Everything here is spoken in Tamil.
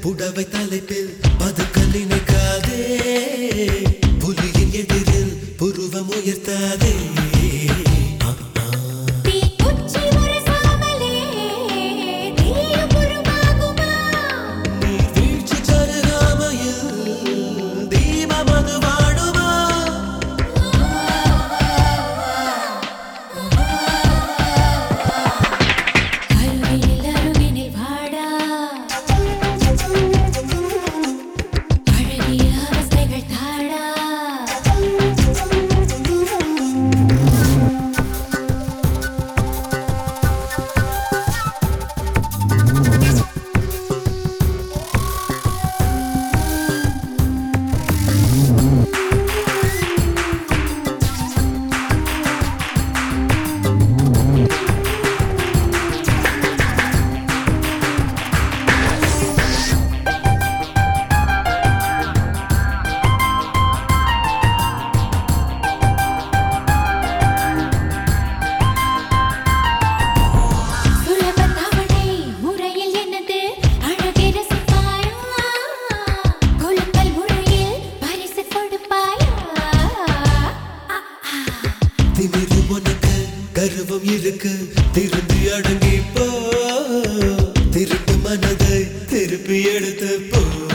புடவை தலைப்பில் பதுக்க நினைக்காதே புலியின் எதிரில் புருவம் உயர்த்தாதே ஆ, ஆ. தீக்குச்சி உரசாமலே தீயும் உருவாகுமா? நீர் வீழ்ச்சி சருகாமையில் தீபம் அது வாழுமா அருகினில் அருகினில் வாடா அழகிய அவஸ்தைகள் தாடா சுலப தவணை முறையில் என்னது அழகை ரசிப்பாயா கொழுக்கல் முறையில் பரிசு கொடுப்பாயா திமிரு உனக்கு கர்வம் இருக்கு திருந்தி அடங்கி போ திருட்டு மனதை திருப்பி எடுத்து போ